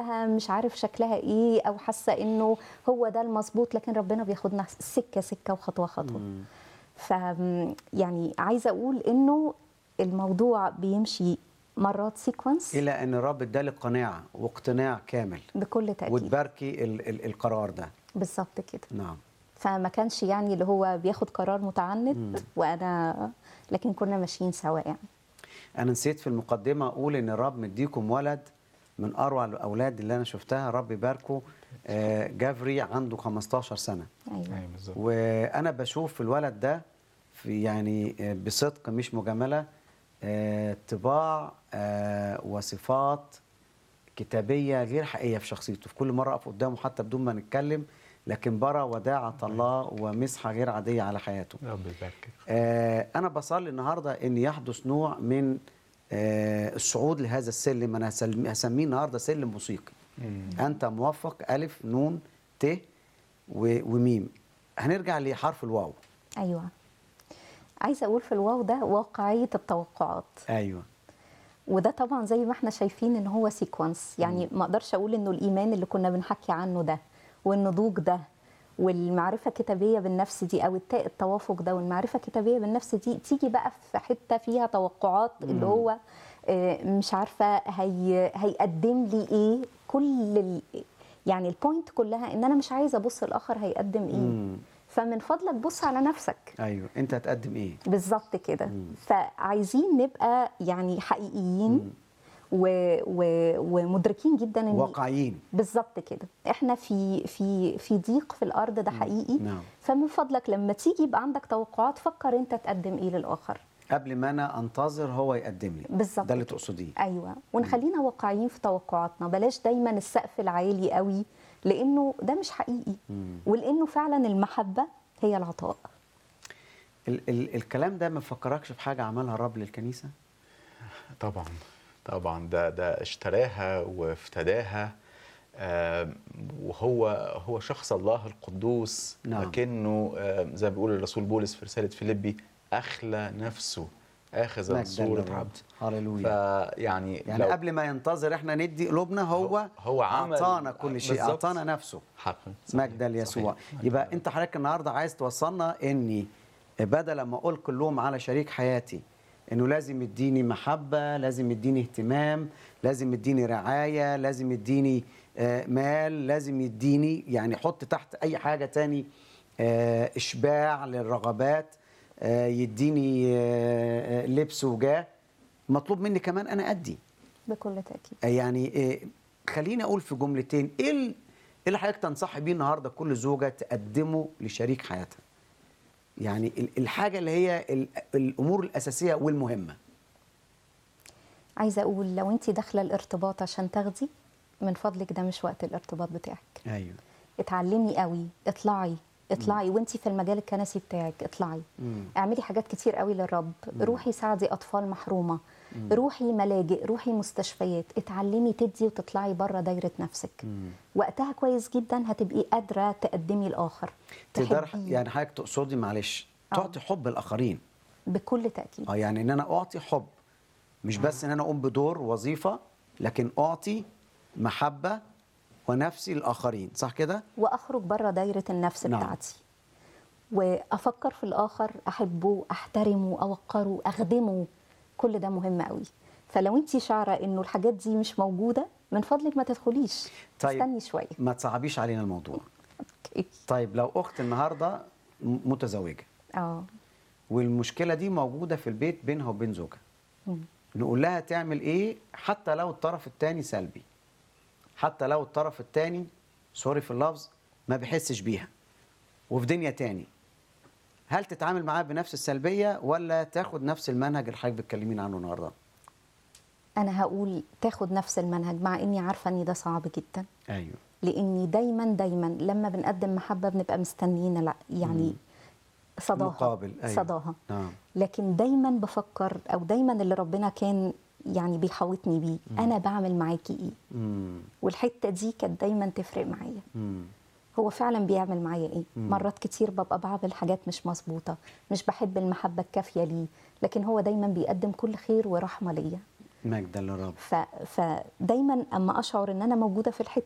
حاساها مش عارف شكلها ايه او حاسه انه هو ده المظبوط لكن ربنا بياخدنا سكه سكه وخطوه خطوه ف يعني عايزه اقول انه الموضوع بيمشي مرات سيكونس الى ان الرب ادالك قناعه واقتناع كامل بكل تاكيد وتباركي ال ال القرار ده بالظبط كده نعم فما كانش يعني اللي هو بياخد قرار متعنت وانا لكن كنا ماشيين سوا يعني انا نسيت في المقدمه اقول ان الرب مديكم ولد من اروع الاولاد اللي انا شفتها رب يباركه آه، جافري عنده 15 سنه ايوه ايوه بالظبط وانا بشوف في الولد ده في يعني آه، بصدق مش مجامله آه، طباع آه، وصفات كتابيه غير حقيقيه في شخصيته في كل مره اقف قدامه حتى بدون ما نتكلم لكن برى وداعه الله ومسحه غير عاديه على حياته رب يباركك آه، انا بصلي النهارده ان يحدث نوع من آه، الصعود لهذا السلم انا هسل- هسميه النهارده سلم موسيقي انت موفق الف نون ت و- وميم هنرجع لحرف الواو ايوه عايزه اقول في الواو ده واقعيه التوقعات ايوه وده طبعا زي ما احنا شايفين ان هو سيكونس يعني ما اقدرش اقول انه الايمان اللي كنا بنحكي عنه ده والنضوج ده والمعرفه الكتابيه بالنفس دي او التاء التوافق ده والمعرفه الكتابيه بالنفس دي تيجي بقى في حته فيها توقعات اللي هو آه، مش عارفه هي هيقدم لي ايه كل ال يعني البوينت كلها ان انا مش عايزه ابص الاخر هيقدم ايه مم. فمن فضلك بص على نفسك ايوه انت هتقدم ايه بالظبط كده فعايزين نبقى يعني حقيقيين و... و... ومدركين جدا ان واقعيين بالظبط كده احنا في في في ضيق في الارض ده حقيقي نعم. فمن فضلك لما تيجي يبقى عندك توقعات فكر انت تقدم ايه للاخر قبل ما انا انتظر هو يقدم لي بالظبط ده اللي كده. تقصديه ايوه ونخلينا واقعيين في توقعاتنا بلاش دايما السقف العالي قوي لانه ده مش حقيقي ولانه فعلا المحبه هي العطاء ال ال الكلام ده ما فكركش في حاجه عملها الرب للكنيسه طبعا طبعا ده ده اشتراها وافتداها آم، وهو هو شخص الله القدوس نعم. لكنه آم، زي ما بيقول الرسول بولس في رساله فيليبي اخلى نفسه اخذ مجداً صوره للرب. عبد هللويا فيعني يعني لو قبل ما ينتظر احنا ندي قلوبنا هو هو عمل- اعطانا كل شيء بالظبط. اعطانا نفسه حقا مجدا ليسوع صحيح. يبقى انت حضرتك النهارده عايز توصلنا اني بدل ما اقول كلهم على شريك حياتي انه لازم يديني محبه لازم يديني اهتمام لازم يديني رعايه لازم يديني آه، مال لازم يديني يعني حط تحت اي حاجه تاني آه، اشباع للرغبات آه، يديني آه، آه، لبس وجاه مطلوب مني كمان انا ادي بكل تاكيد يعني إيه خليني اقول في جملتين ايه ال- إيه اللي حضرتك تنصحي بيه النهارده كل زوجه تقدمه لشريك حياتها يعني ال- الحاجه اللي هي ال- الامور الاساسيه والمهمه عايزه اقول لو انت داخله الارتباط عشان تاخدي من فضلك ده مش وقت الارتباط بتاعك ايوه اتعلمي قوي اطلعي اطلعي وانت في المجال الكنسي بتاعك اطلعي مم. اعملي حاجات كتير قوي للرب روحي ساعدي اطفال محرومه روحي ملاجئ روحي مستشفيات اتعلمي تدي وتطلعي بره دايره نفسك وقتها كويس جدا هتبقي قادره تقدمي الاخر تقدر تحبيه يعني حضرتك تقصدي معلش تعطي حب الاخرين بكل تاكيد اه يعني ان انا اعطي حب مش بس ان انا اقوم بدور وظيفه لكن اعطي محبه ونفسي للاخرين صح كده واخرج بره دايره النفس نعم. بتاعتي وافكر في الاخر احبه احترمه اوقره اخدمه كل ده مهم قوي فلو انت شعره انه الحاجات دي مش موجوده من فضلك ما تدخليش طيب. استني شويه ما تصعبيش علينا الموضوع أوكي. طيب لو اخت النهارده م- متزوجه اه والمشكله دي موجوده في البيت بينها وبين زوجها مم. نقول لها تعمل ايه حتى لو الطرف الثاني سلبي حتى لو الطرف الثاني سوري في اللفظ ما بيحسش بيها وفي دنيا تاني هل تتعامل معاه بنفس السلبيه ولا تاخد نفس المنهج اللي حضرتك بتكلمين عنه النهارده انا هقول تاخد نفس المنهج مع اني عارفه ان ده صعب جدا ايوه لاني دايما دايما لما بنقدم محبه بنبقى مستنيين الع- يعني صداها مقابل، أيوة. صداها نعم لكن دايما بفكر او دايما اللي ربنا كان يعني بيحوطني بيه انا بعمل معاكي ايه امم والحته دي كانت دايما تفرق معايا امم هو فعلا بيعمل معايا ايه مم. مرات كتير ببقى بعمل حاجات مش مظبوطه مش بحب المحبه الكافيه ليه لكن هو دايما بيقدم كل خير ورحمه ليا مجدا للرب ف... فدايما اما اشعر ان انا موجوده في الحته